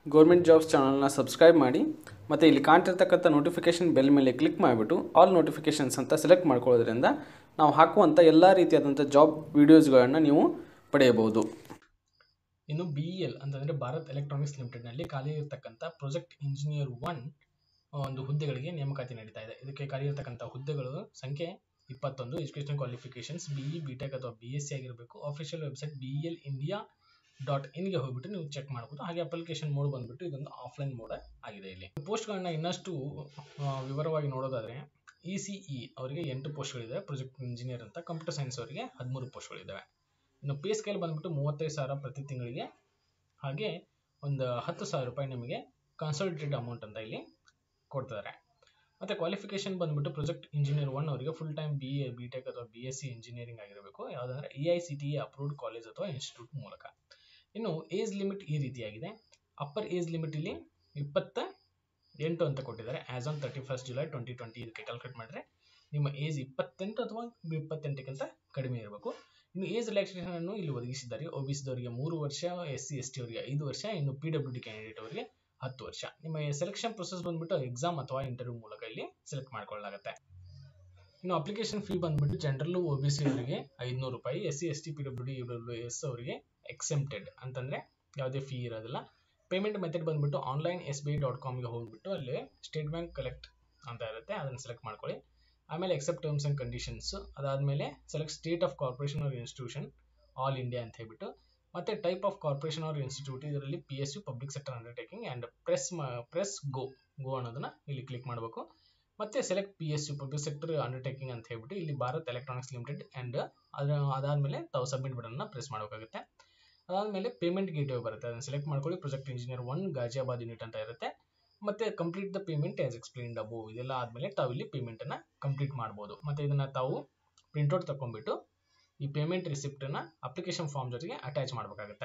government jobs ಚಾನಲ್ನ subscribe ಮಾಡಿ ಮತ್ತು ಇಲ್ಲಿ ಕಾಣ್ತಿರ್ತಕ್ಕಂಥ ನೋಟಿಫಿಕೇಷನ್ ಬೆಲ್ ಮೇಲೆ ಕ್ಲಿಕ್ ಮಾಡಿಬಿಟ್ಟು ಆಲ್ ನೋಟಿಫಿಕೇಷನ್ಸ್ ಅಂತ ಸೆಲೆಕ್ಟ್ ಮಾಡ್ಕೊಳ್ಳೋದ್ರಿಂದ ನಾವು ಹಾಕುವಂಥ ಎಲ್ಲ ರೀತಿಯಾದಂಥ ಜಾಬ್ ವೀಡಿಯೋಸ್ಗಳನ್ನು ನೀವು ಪಡೆಯಬಹುದು ಇನ್ನು ಬಿ ಇ ಎಲ್ ಅಂತಂದರೆ ಭಾರತ್ ಎಲೆಕ್ಟ್ರಾನಿಕ್ಸ್ ಲಿಮಿಟೆಡ್ನಲ್ಲಿ ಖಾಲಿ ಇರತಕ್ಕಂಥ ಪ್ರಾಜೆಕ್ಟ್ ಇಂಜಿನಿಯರ್ ಒನ್ ಒಂದು ಹುದ್ದೆಗಳಿಗೆ ನೇಮಕಾತಿ ನಡೀತಾ ಇದೆ ಇದಕ್ಕೆ ಖಾಲಿ ಇರತಕ್ಕಂಥ ಹುದ್ದೆಗಳು ಸಂಖ್ಯೆ ಇಪ್ಪತ್ತೊಂದು education qualifications B E B tech ಅಥವಾ ಬಿ ಎಸ್ ಸಿ ಆಗಿರಬೇಕು official website B L India dot ಇನ್ಗೆ ಹೋಗ್ಬಿಟ್ಟು ನೀವು ಚೆಕ್ ಮಾಡ್ಬೋದು ಹಾಗೆ ಅಪ್ಲಿಕೇಶನ್ ಮೋಡ್ ಬಂದ್ಬಿಟ್ಟು ಇದೊಂದು ಆಫ್ಲೈನ್ ಮೋಡ್ ಆಗಿದೆ ಇಲ್ಲಿ ಪೋಸ್ಟ್ಗಳನ್ನ ಇನ್ನಷ್ಟು ಆ, ವಿವರವಾಗಿ ನೋಡೋದಾದ್ರೆ ಇ ಸಿ ಇ ಅವರಿಗೆ ಎಂಟು ಪೋಸ್ಟ್ಗಳಿದೆ ಪ್ರಾಜೆಕ್ಟ್ ಇಂಜಿನಿಯರ್ ಅಂತ ಕಂಪ್ಯೂಟರ್ ಸೈನ್ಸ್ ಅವರಿಗೆ ಹದಿಮೂರು ಪೋಸ್ಟ್ಗಳಿದ್ದಾವೆ ಇನ್ನು ಪೇ ಸ್ಕೇಲ್ ಬಂದ್ಬಿಟ್ಟು ಮೂವತ್ತೈದು ಸಾವಿರ ಪ್ರತಿ ತಿಂಗಳಿಗೆ ಹಾಗೆ ಒಂದು ಹತ್ತು ಸಾವಿರ ರೂಪಾಯಿ ನಿಮಗೆ ಕನ್ಸಲ್ಟೇಟೆಡ್ ಅಮೌಂಟ್ ಅಂತ ಇಲ್ಲಿ ಕೊಡ್ತಾರೆ ಮತ್ತೆ ಕ್ವಾಲಿಫಿಕೇಶನ್ ಬಂದ್ಬಿಟ್ಟು ಪ್ರಾಜೆಕ್ಟ್ ಇಂಜಿನಿಯರ್ ಒನ್ ಅವರಿಗೆ full time B A B tech ಅಥವಾ ಬಿ ಎಸ್ ಸಿ ಇಂಜಿನಿಯರಿಂಗ್ ಆಗಿರಬೇಕು ಯಾವುದಂದ್ರೆ E I C T approved college ಅಥವಾ ಇನ್ಸ್ಟಿಟ್ಯೂಟ್ ಮೂಲಕ ಇನ್ನು ಏಜ್ ಲಿಮಿಟ್ ಈ ರೀತಿಯಾಗಿದೆ ಅಪ್ಪರ್ ಏಜ್ ಲಿಮಿಟ್ ಇಲ್ಲಿ ಇಪ್ಪತ್ತ ಎಂಟು ಅಂತ ಕೊಟ್ಟಿದ್ದಾರೆ as on thirty first July twenty twenty ಇದಕ್ಕೆ ಕ್ಯಾಲ್ಕುಲೇಟ್ ಮಾಡಿದ್ರೆ ನಿಮ್ಮ ಏಜ್ ಇಪ್ಪತ್ತೆಂಟು ಅಥವಾ ಇಪ್ಪತ್ತೆಂಟಕ್ಕಿಂತ ಕಡಿಮೆ ಇರಬೇಕು ಇನ್ನು ಏಜ್ ರಿಲ್ಯಾಕ್ಸೇಷನ್ ಅನ್ನು ಇಲ್ಲಿ ಒದಗಿಸಿದ್ದಾರೆ ಒ ಬಿ ಸಿದವರಿಗೆ ಮೂರು ವರ್ಷ ಎಸ್ ಸಿ ಎಸ್ ಟಿ ಅವರಿಗೆ ಐದು ವರ್ಷ ಇನ್ನು ಪಿ ಡಬ್ಲ್ಯೂ ಡಿ ಕ್ಯಾಂಡಿಡೇಟ್ ಅವರಿಗೆ ಹತ್ತು ವರ್ಷ ನಿಮ್ಮ ಸೆಲೆಕ್ಷನ್ ಪ್ರೊಸೆಸ್ ಬಂದ್ಬಿಟ್ಟು ಎಕ್ಸಾಮ್ ಅಥವಾ ಇಂಟರ್ವ್ಯೂ ಮೂಲಕ ಇಲ್ಲಿ ಸೆಲೆಕ್ಟ್ ಮಾಡ್ಕೊಳ್ಳಲಾಗುತ್ತೆ ಇನ್ನು ಅಪ್ಲಿಕೇಶನ್ ಫೀ ಬಂದ್ಬಿಟ್ಟು ಜನರಲ್ ಒ ಬಿ ಸಿ ಅವರಿಗೆ ಐದುನೂರು ರೂಪಾಯಿ S C S T P W D U W S ಅವರಿಗೆ ಎಕ್ಸೆಂಪ್ಟೆಡ್ ಅಂತಂದ್ರೆ ಯಾವುದೇ ಫೀ ಇರೋದಿಲ್ಲ ಪೇಮೆಂಟ್ ಮೆಥಡ್ ಬಂದ್ಬಿಟ್ಟು online S B I dot ಕಾಮ್ಗೆ ಹೋಗ್ಬಿಟ್ಟು ಅಲ್ಲಿ ಸ್ಟೇಟ್ ಬ್ಯಾಂಕ್ ಕಲೆಕ್ಟ್ ಅಂತ ಇರುತ್ತೆ ಅದನ್ನು ಸೆಲೆಕ್ಟ್ ಮಾಡ್ಕೊಳ್ಳಿ ಆಮೇಲೆ ಎಕ್ಸೆಪ್ಟ್ ಟರ್ಮ್ಸ್ ಆ್ಯಂಡ್ ಕಂಡೀಷನ್ಸ್ ಅದಾದಮೇಲೆ select state of corporation or institution all India ಅಂತ ಹೇಳ್ಬಿಟ್ಟು ಮತ್ತೆ type of corporation or institute ಇದರಲ್ಲಿ P S U public sector undertaking and press press go go ಅನ್ನೋದನ್ನ ಇಲ್ಲಿ ಕ್ಲಿಕ್ ಮಾಡಬೇಕು ಮತ್ತೆ select P S U public sector undertaking ಅಂತ ಹೇಳ್ಬಿಟ್ಟು ಇಲ್ಲಿ ಭಾರತ್ ಎಲೆಕ್ಟ್ರಾನಿಕ್ಸ್ ಲಿಮಿಟೆಡ್ ಆ್ಯಂಡ್ ಅದರ ಅದಾದಮೇಲೆ ತಾವು ಸಬ್ಮಿಟ್ ಬಟನ್ನ ಪ್ರೆಸ್ ಮಾಡಬೇಕಾಗುತ್ತೆ ಅದಾದಮೇಲೆ ಪೇಮೆಂಟ್ ಗೇಟ್ವೇ ಬರುತ್ತೆ ಅದನ್ನು ಸೆಲೆಕ್ಟ್ ಮಾಡ್ಕೊಳ್ಳಿ project engineer one Ghaziabad unit ಅಂತ ಇರುತ್ತೆ ಮತ್ತೆ complete the payment as explained above ಇದೆಲ್ಲ ಆದಮೇಲೆ ತಾವು ಇಲ್ಲಿ ಪೇಮೆಂಟ್ ಅನ್ನ ಕಂಪ್ಲೀಟ್ ಮಾಡ್ಬೋದು ಮತ್ತೆ ಇದನ್ನ ತಾವು ಪ್ರಿಂಟ್ಔಟ್ ತಗೊಂಡ್ಬಿಟ್ಟು ಈ ಪೇಮೆಂಟ್ ರಿಸಿಪ್ಟ್ ಅನ್ನ ಅಪ್ಲಿಕೇಶನ್ ಫಾರ್ಮ್ ಜೊತೆಗೆ ಅಟ್ಯಾಚ್ ಮಾಡಬೇಕಾಗುತ್ತೆ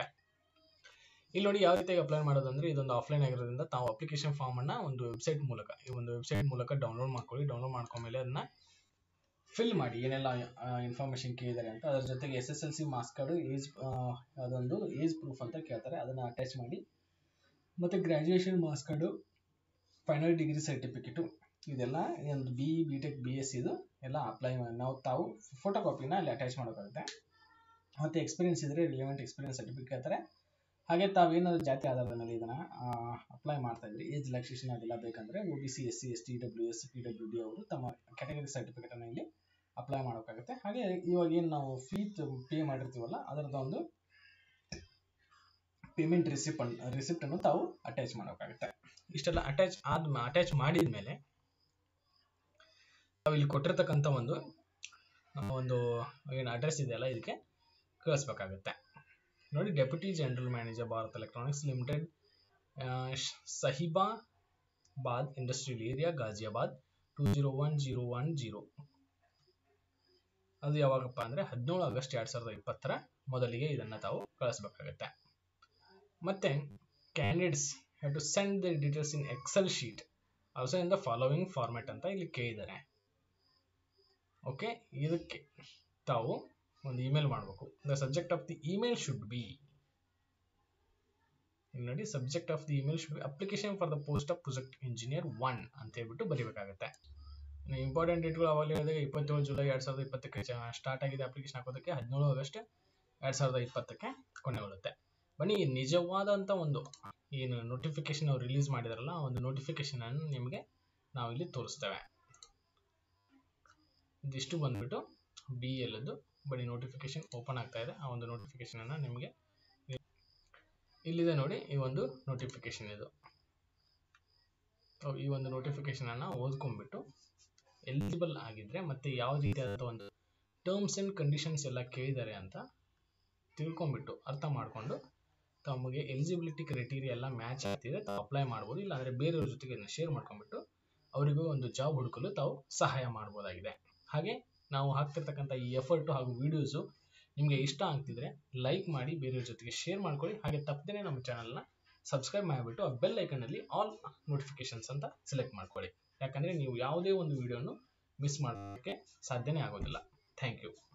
ಇಲ್ಲಿ ನೋಡಿ ಯಾವ ರೀತಿಯಾಗಿ ಅಪ್ಲೈ ಮಾಡೋದು ಅಂದ್ರೆ ಇದೊಂದು ಆಫ್ಲೈನ್ ಆಗಿರೋದ್ರಿಂದ ತಾವು ಅಪ್ಲಿಕೇಶನ್ ಫಾರ್ಮ್ ಅನ್ನ ಒಂದು ವೆಬ್ಸೈಟ್ ಮೂಲಕ ಈ ಒಂದು ವೆಬ್ಸೈಟ್ ಮೂಲಕ ಡೌನ್ಲೋಡ್ ಮಾಡ್ಕೊಳ್ಳಿ ಡೌನ್ಲೋಡ್ ಮಾಡ್ಕೊಂಡ್ಮೇಲೆ ಅದನ್ನ ಫಿಲ್ ಮಾಡಿ ಏನೆಲ್ಲ ಇನ್ಫಾರ್ಮೇಶನ್ ಕೇಳಿದ್ದಾರೆ ಅಂತ ಅದ್ರ ಜೊತೆಗೆ S S L C marks card age ಅದೊಂದು ಏಜ್ ಪ್ರೂಫ್ ಅಂತ ಕೇಳ್ತಾರೆ ಅದನ್ನ ಅಟ್ಯಾಚ್ ಮಾಡಿ ಮತ್ತೆ graduation marks card final degree certificate ಇದೆಲ್ಲ ಒಂದು B B tech B S ಇದು ಎಲ್ಲ ಅಪ್ಲೈ ಮಾಡಿ ನಾವು ತಾವು ಫೋಟೋ ಕಾಪಿನ ಅಲ್ಲಿ ಅಟ್ಯಾಚ್ ಮಾಡೋಕ್ಕಾಗುತ್ತೆ ಮತ್ತು ಎಕ್ಸ್ಪೀರಿಯನ್ಸ್ ಇದ್ದರೆ ರಿಲೆವೆಂಟ್ ಎಕ್ಸ್ಪೀರಿಯನ್ಸ್ ಸರ್ಟಿಫಿಕೇಟ್ ಕೇಳ್ತಾರೆ ಹಾಗೆ ತಾವೇನಾದ್ರು ಜಾತಿ ಆಧಾರದ ಮೇಲೆ ಇದನ್ನು ಅಪ್ಲೈ ಮಾಡ್ತಾ ಇದ್ರಿ ಏಜ್ ರಿಲ್ಯಾಕ್ಸೇಷನ್ ಅದೆಲ್ಲ ಬೇಕಂದರೆ O B C S C S T W S P W D ಅವರು ತಮ್ಮ ಕ್ಯಾಟಗರಿ ಸರ್ಟಿಫಿಕೇಟನ್ನು ಇಲ್ಲಿ ಅಪ್ಲೈ ಮಾಡೋಕ್ಕಾಗುತ್ತೆ ಹಾಗೆ ಇವಾಗ ಏನು ನಾವು ಫೀ ಪೇ ಮಾಡಿರ್ತೀವಲ್ಲ ಅದರದ್ದು ಒಂದು ಪೇಮೆಂಟ್ ರಿಸಿಪ್ ರಿಸಿಪ್ಟ್ ಅನ್ನು ತಾವು ಅಟ್ಯಾಚ್ ಮಾಡೋಕ್ಕಾಗುತ್ತೆ ಇಷ್ಟೆಲ್ಲ ಅಟ್ಯಾಚ್ ಆದ ಅಟ್ಯಾಚ್ ಮಾಡಿದ ಮೇಲೆ ನಾವು ಇಲ್ಲಿ ಕೊಟ್ಟಿರ್ತಕ್ಕಂಥ ಒಂದು ಆ, ಒಂದು ಏನು ಅಡ್ರೆಸ್ ಇದೆಯಲ್ಲ ಇದಕ್ಕೆ ಕಳಿಸ್ಬೇಕಾಗುತ್ತೆ ನೋಡಿ deputy general manager Bharat Electronics Limited Sahibabad industrial area Ghaziabad two zero one zero one zero ಅದು ಯಾವಾಗಪ್ಪ ಅಂದರೆ ಹದಿನೇಳು ಆಗಸ್ಟ್ ಎರಡು ಸಾವಿರದ ಇಪ್ಪತ್ತರ ಮೊದಲಿಗೆ ಇದನ್ನು ತಾವು ಕಳಿಸ್ಬೇಕಾಗತ್ತೆ ಮತ್ತೆ candidates have to send the details in Excel sheet also in the following format ಅಂತ ಇಲ್ಲಿ ಕೇಳಿದ್ದಾರೆ ಓಕೆ ಇದಕ್ಕೆ ತಾವು ಒಂದು ಇಮೇಲ್ ಮಾಡಬೇಕು the subject of the email should be ಇಲ್ಲಿ ನೋಡಿ subject of the email should be application for the post of project engineer one ಅಂತ ಹೇಳ್ಬಿಟ್ಟು ಬರೀಬೇಕಾಗುತ್ತೆ ಇಂಪಾರ್ಟೆಂಟ್ ಡೇಟ್ಗಳು ಅವಾಗ ಹೇಳಿದಾಗ ಇಪ್ಪತ್ತೇಳು ಜುಲೈ ಎರಡು ಸಾವಿರದ ಇಪ್ಪತ್ತಕ್ಕೆ ಸ್ಟಾರ್ಟ್ ಆಗಿದೆ ಅಪ್ಲಿಕೇಶನ್ ಹಾಕೋದಕ್ಕೆ ಹದಿನೇಳು ಆಗಸ್ಟ್ ಎರಡು ಸಾವಿರದ ಇಪ್ಪತ್ತಕ್ಕೆ ಕೊನೆಗೊಳ್ಳುತ್ತೆ ಬನ್ನಿ ಈ ನಿಜವಾದಂಥ ಒಂದು ಏನು ನೋಟಿಫಿಕೇಶನ್ ಅವ್ರು ರಿಲೀಸ್ ಮಾಡಿದಾರಲ್ಲ ಆ ಒಂದು ನೋಟಿಫಿಕೇಶನ್ ಅನ್ನು ನಿಮಗೆ ನಾವು ಇಲ್ಲಿ ತೋರಿಸ್ತೇವೆ ಇದಿಷ್ಟು ಬಂದ್ಬಿಟ್ಟು ಬಿ ಎಲ್ಲದ್ದು ಬನ್ನಿ ನೋಟಿಫಿಕೇಶನ್ ಓಪನ್ ಆಗ್ತಾ ಇದೆ ಆ ಒಂದು ನೋಟಿಫಿಕೇಶನ್ ಅನ್ನ ನಿಮಗೆ ಇಲ್ಲಿದೆ ನೋಡಿ ಈ ಒಂದು ನೋಟಿಫಿಕೇಶನ್ ಇದು So, ಈ ಒಂದು ನೋಟಿಫಿಕೇಶನ್ ಅನ್ನ ಓದ್ಕೊಂಡ್ಬಿಟ್ಟು ಎಲಿಜಿಬಲ್ ಆಗಿದ್ರೆ ಮತ್ತೆ ಯಾವ ರೀತಿಯಾದ ಒಂದು ಟರ್ಮ್ಸ್ ಅಂಡ್ ಕಂಡೀಷನ್ಸ್ ಎಲ್ಲ ಕೇಳಿದ್ದಾರೆ ಅಂತ ತಿಳ್ಕೊಂಡ್ಬಿಟ್ಟು ಅರ್ಥ ಮಾಡಿಕೊಂಡು ತಮಗೆ ಎಲಿಜಿಬಿಲಿಟಿ ಕ್ರೈಟೀರಿಯಾ ಎಲ್ಲ ಮ್ಯಾಚ್ ಆಗ್ತಿದೆ ತಾವು ಅಪ್ಲೈ ಮಾಡ್ಬೋದು ಇಲ್ಲಾಂದ್ರೆ ಬೇರೆಯವ್ರ ಜೊತೆಗೆ ಶೇರ್ ಮಾಡ್ಕೊಂಡ್ಬಿಟ್ಟು ಅವರಿಗೂ ಒಂದು ಜಾಬ್ ಹುಡುಕಲು ತಾವು ಸಹಾಯ ಮಾಡ್ಬೋದಾಗಿದೆ ಹಾಗೆ ನಾವು ಹಾಕ್ತಿರ್ತಕ್ಕಂಥ ಈ ಎಫರ್ಟು ಹಾಗೂ ವಿಡಿಯೋಸು ನಿಮಗೆ ಇಷ್ಟ ಆಗ್ತಿದ್ರೆ ಲೈಕ್ ಮಾಡಿ ಬೇರೆಯವ್ರ ಜೊತೆಗೆ ಶೇರ್ ಮಾಡ್ಕೊಳ್ಳಿ ಹಾಗೆ ತಪ್ಪದೇ ನಮ್ಮ ಚಾನಲ್ನ ಸಬ್ಸ್ಕ್ರೈಬ್ ಮಾಡಿಬಿಟ್ಟು ಆ ಬೆಲ್ ಐಕನಲ್ಲಿ ಆಲ್ ನೋಟಿಫಿಕೇಶನ್ಸ್ ಅಂತ ಸೆಲೆಕ್ಟ್ ಮಾಡ್ಕೊಳ್ಳಿ ಯಾಕಂದರೆ ನೀವು ಯಾವುದೇ ಒಂದು ವಿಡಿಯೋನು ಮಿಸ್ ಮಾಡೋಕ್ಕೆ ಸಾಧ್ಯನೇ ಆಗೋದಿಲ್ಲ ಥ್ಯಾಂಕ್ ಯು